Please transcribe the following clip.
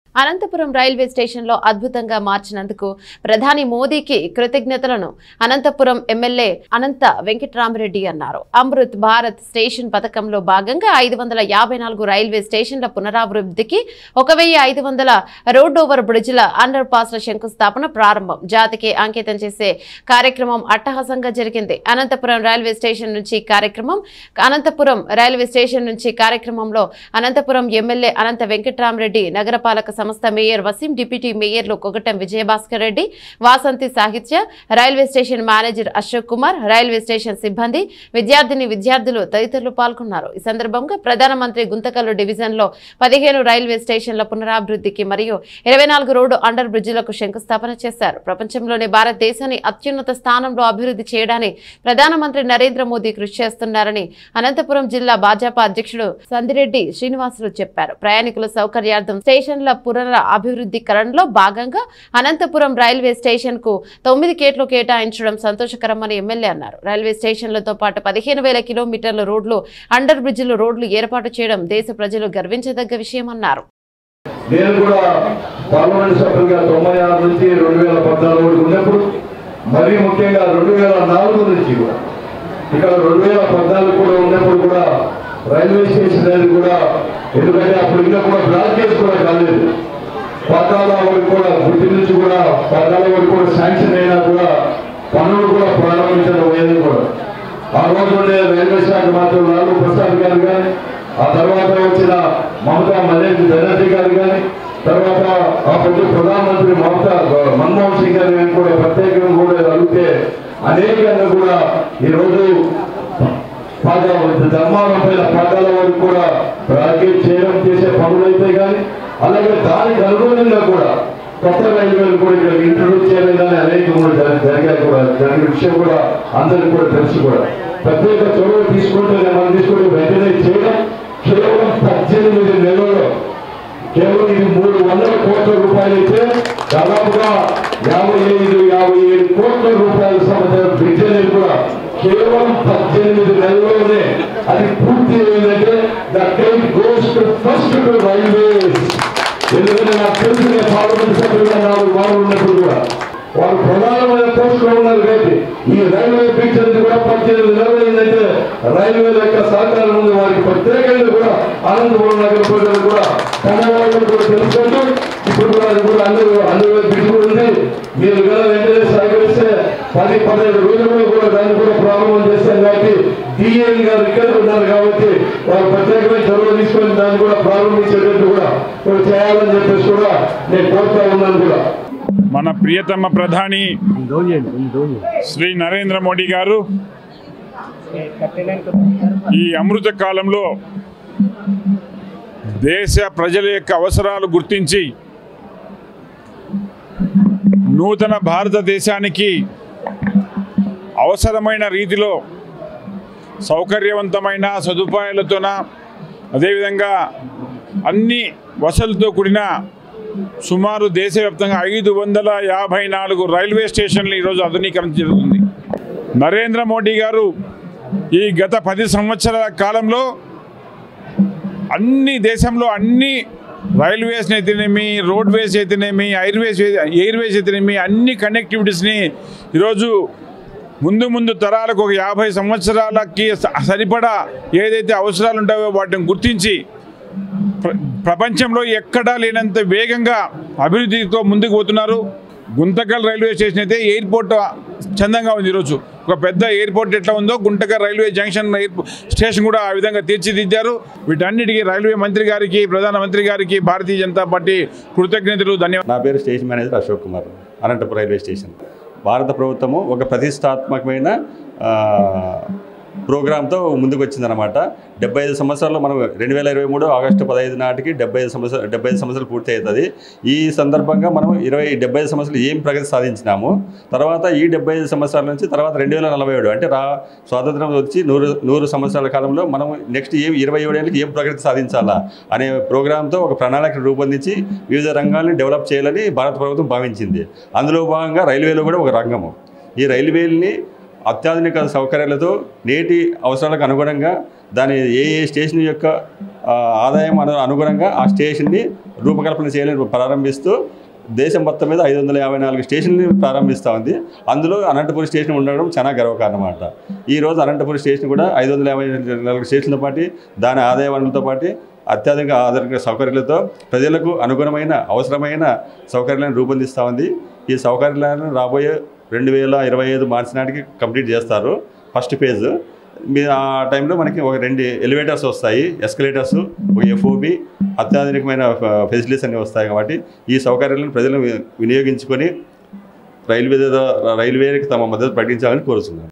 Anantapuram railway స్టేషన్లో అద్భుతంగా మార్చినందుకు ప్రధాని మోదీకి కృతజ్ఞతలను అనంతపురం ఎమ్మెల్యే అనంత వెంకట్రామరెడ్డి అన్నారు అమృత్ భారత్ స్టేషన్ పథకంలో భాగంగా ఐదు వందల యాభై నాలుగు రైల్వే స్టేషన్ల పునరాభివృద్ధికి ఒక వెయ్యి ఐదు వందల రోడ్ ఓవర్ బ్రిడ్జ్ల అండర్ పాస్ల శంకుస్థాపన ప్రారంభం జాతికి అంకితం చేసే కార్యక్రమం అట్టహాసంగా జరిగింది అనంతపురం రైల్వే స్టేషన్ నుంచి కార్యక్రమం అనంతపురం రైల్వే స్టేషన్ నుంచి కార్యక్రమంలో అనంతపురం ఎమ్మెల్యే అనంత వెంకట్రామరెడ్డి నగరపాలక సంస్థ మేయర్ వసీం డిప్యూటీ మేయర్లు Kogatam Vijayabhaskar Reddy Vasanthi Sahitya railway station manager Ashok Kumar railway station సిబ్బంది విద్యార్థిని విద్యార్థులు తదితరులు పాల్గొన్నారు ఈ సందర్భంగా ప్రధానమంత్రి గుంతకల్లు డివిజన్ లో పదిహేను రైల్వే స్టేషన్ల పునరాభివృద్ధికి మరియు ఇరవై నాలుగు రోడ్డు అండర్ బ్రిడ్జిలకు శంకుస్థాపన చేశారు ప్రపంచంలోని భారతదేశాన్ని అత్యున్నత స్థానంలో అభివృద్ధి చేయడానికి ప్రధానమంత్రి నరేంద్ర మోదీ కృషి చేస్తున్నారని అనంతపురం జిల్లా భాజపా అధ్యక్షుడు సందిరెడ్డి శ్రీనివాసులు చెప్పారు ప్రయాణికుల సౌకర్యార్థం స్టేషన్ల పునర అభివృద్ధీకరణలో భాగంగా అనంతపురం రైల్వే స్టేషన్ కు తొమ్మిది కేట్లు కేటాయించడం సంతోషకరమని ఎమ్మెల్యే అన్నారు రైల్వే స్టేషన్లతో పాటు పదిహేను వేల కిలోమీటర్ల రోడ్లు అండర్ బ్రిడ్జిలు రోడ్లు ఏర్పాటు చేయడం దేశ ప్రజలు గర్వించదగ్గ విషయమన్నారు నేను కూడా పార్లమెంట్ సభ్యులుగా తొంభై ఆరు నుంచి రెండు వేల పద్నాలుగు వరకు ఉన్నప్పుడు మరీ ముఖ్యంగా రెండు వేల నాలుగు నుంచి కూడా ఇక్కడ రెండు వేల పద్నాలుగు కూడా ఉన్నప్పుడు కూడా రైల్వే స్టేషన్ అనేది కూడా ఎందుకంటే అప్పుడు ఇంకా కూడా బ్లాకేజ్ కూడా కాలేదు పట్టాల వరకు కూడా గుర్తి నుంచి కూడా పట్టాల వరకు కూడా శాంక్షన్ అయినా కూడా పనులు కూడా ప్రారంభించడం అయ్యేది కూడా ఆ రోజు ఉండే రైల్వే శాఖ మంత్రులు లాలూ ప్రసాద్ గారు కానీ ఆ తర్వాత వచ్చిన మమతా మల్లేష్ బెనర్జీ గారు కానీ తర్వాత ఆ పెద్ద ప్రధానమంత్రి మమతా మన్మోహన్ సింగ్ గారు కానీ కూడా ప్రత్యేకంగా కూడా అడిగితే అనేకంగా కూడా ఈరోజు పాద ధర్మాల పైన పాఠాల వరకు కూడా బ్రాకెట్ చేయడం చేసే పనులైతే కానీ అలాగే దానికి అనుగుణంగా కూడా కొత్త రైల్వేలు కూడా ఇక్కడ ఇంట్రొడ్యూస్ చేయడం కానీ అనేక కూడా జరి- జరిగాయి కూడా జరిగిన విషయం కూడా అందరికీ కూడా తెలుసు కూడా ప్రత్యేక చొరవ తీసుకుంటే మనం తీసుకుంటే వెంటనే చేయడం కేవలం పద్దెనిమిది నెలల్లో కేవలం ఇది మూడు వందల కోట్ల రూపాయలు అయితే దాదాపుగా యాభై ఐదు యాభై ఏడు కోట్ల రూపాయల సంబంధించిన బ్రిడ్జ్ అనేది కూడా కేవలం పద్దెనిమిది నెలల్లోనే అది పూర్తి అయిందంటే the time goes to first to railways ఎందుకంటే నాకు తెలిసి నేను పార్లమెంట్ సభ్యులుగా నాలుగు వారు ఉన్నప్పుడు కూడా వారు ప్రధానమైన పోస్టులో ఉన్నారు కాబట్టి ఈ రైల్వే బ్రిడ్జ్ అనేది కూడా పద్దెనిమిది నెలలు అయిందంటే రైల్వే యొక్క సహకారం ఉంది వారికి ప్రత్యేకంగా కూడా అనంతపురం నగర ప్రజలు కూడా తన వాళ్ళు కూడా తెలుసుకుంటూ ఇప్పుడు కూడా అది కూడా అందరూ అందరూ బ్రిడ్జ్ కూడా ఉంది మీరు కూడా వెంటనే సహకరిస్తే పది పదిహేను రోజుల్లో కూడా దాన్ని కూడా ప్రారంభం చేస్తాం కాబట్టి డిఎన్ గారు ఇక్కడ ఉన్నారు కాబట్టి వారు ప్రత్యేకమైన చొరవ తీసుకొని దాన్ని కూడా ప్రారంభించేటట్టు కూడా కూడా చేయాలని చెప్పేసి కూడా నేను కోరుతా ఉన్నాను కూడా మన ప్రియతమ ప్రధాని శ్రీ నరేంద్ర మోడీ గారు ఈ అమృత కాలంలో దేశ ప్రజల యొక్క అవసరాలు గుర్తించి నూతన భారతదేశానికి అవసరమైన రీతిలో సౌకర్యవంతమైన సదుపాయాలతోన అదేవిధంగా అన్ని వసతులతో కూడిన సుమారు దేశవ్యాప్తంగా ఐదు వందల యాభై నాలుగు రైల్వే స్టేషన్లు ఈరోజు ఆధునీకరణ జరుగుతుంది నరేంద్ర మోడీ గారు ఈ గత పది సంవత్సరాల కాలంలో అన్ని దేశంలో అన్ని రైల్వేస్ అయితేనేమి రోడ్వేస్ అయితేనేమి ఎయిర్వేస్ ఎయిర్వేస్ అయితేనేమి అన్ని కనెక్టివిటీస్ని ఈరోజు ముందు ముందు తరాలకు ఒక యాభై సంవత్సరాలకి స- సరిపడా ఏదైతే అవసరాలు ఉంటాయో వాటిని గుర్తించి ప్ర- ప్రపంచంలో ఎక్కడా లేనంత వేగంగా అభివృద్ధితో ముందుకు పోతున్నారు గుంతకల్ రైల్వే స్టేషన్ అయితే ఎయిర్పోర్ట్ చందంగా ఉంది ఈరోజు ఒక పెద్ద ఎయిర్పోర్ట్ ఎట్లా ఉందో Guntakal railway junction airport- station కూడా ఆ విధంగా తీర్చిదిద్దారు వీటన్నిటికీ రైల్వే మంత్రి గారికి ప్రధానమంత్రి గారికి భారతీయ జనతా పార్టీ కృతజ్ఞతలు ధన్యవాదాలు నా పేరు station manager Ashok Kumar Anantapuram railway station భారత ప్రభుత్వము ఒక ప్రతిష్టాత్మకమైన ఆ, ప్రోగ్రాంతో ముందుకు వచ్చిందనమాట డెబ్బై ఐదు సంవత్సరాల్లో మనం రెండు వేల ఇరవై మూడు ఆగస్టు పదహైదు నాటికి డెబ్బై ఐదు సంవత్సరాలు డెబ్బై ఐదు సంవత్సరాలు పూర్తి అవుతుంది ఈ సందర్భంగా మనం ఇరవై డెబ్బై ఐదు సంవత్సరాలు ఏం ప్రగతి సాధించినాము తర్వాత ఈ డెబ్బై ఐదు సంవత్సరాల నుంచి తర్వాత రెండు వేల నలభై ఏడు అంటే రా స్వాతంత్రం వచ్చి నూరు నూరు సంవత్సరాల కాలంలో మనం నెక్స్ట్ ఏం ఇరవై ఏడు ఏళ్ళకి ఏం ప్రగతి సాధించాలా అనే ప్రోగ్రాంతో ఒక ప్రణాళిక రూపొందించి వివిధ రంగాల్ని డెవలప్ చేయాలని భారత ప్రభుత్వం భావించింది అందులో భాగంగా రైల్వేలో కూడా ఒక రంగము ఈ రైల్వేల్ని అత్యాధునిక సౌకర్యాలతో నేటి అవసరాలకు అనుగుణంగా దాని ఏ ఏ స్టేషన్ యొక్క ఆ, ఆదాయం అను అనుగుణంగా ఆ స్టేషన్ని రూపకల్పన చేయాలని ప్రారంభిస్తూ దేశం మొత్తం మీద ఐదు వందల యాభై నాలుగు స్టేషన్లు ప్రారంభిస్తూ ఉంది అందులో అనంతపురం స్టేషన్ ఉండడం చాలా గర్వకారణం అన్నమాట ఈ రోజు అనంతపురం స్టేషన్ కూడా ఐదు వందల యాభై నాలుగు స్టేషన్లతో పాటు దాని ఆదాయ వనరులతో పాటు అత్యాధునిక ఆధునిక సౌకర్యాలతో ప్రజలకు అనుగుణమైన అవసరమైన సౌకర్యాలను రూపొందిస్తూ ఉంది ఈ సౌకర్యాలను రాబోయే రెండు వేల ఇరవై ఐదు మార్చి నాటికి కంప్లీట్ చేస్తారు ఫస్ట్ ఫేజ్ మీ ఆ టైంలో మనకి ఒక రెండు ఎలివేటర్స్ వస్తాయి ఎస్కలేటర్స్ ఒక ఎఫ్ఓబి అత్యాధునికమైన ఫెసిలిటీస్ అన్నీ వస్తాయి కాబట్టి ఈ సౌకర్యాలను ప్రజలు వి- వినియోగించుకొని రైల్వే రైల్వేకి తమ మద్దతు ప్రకటించాలని కోరుతున్నాను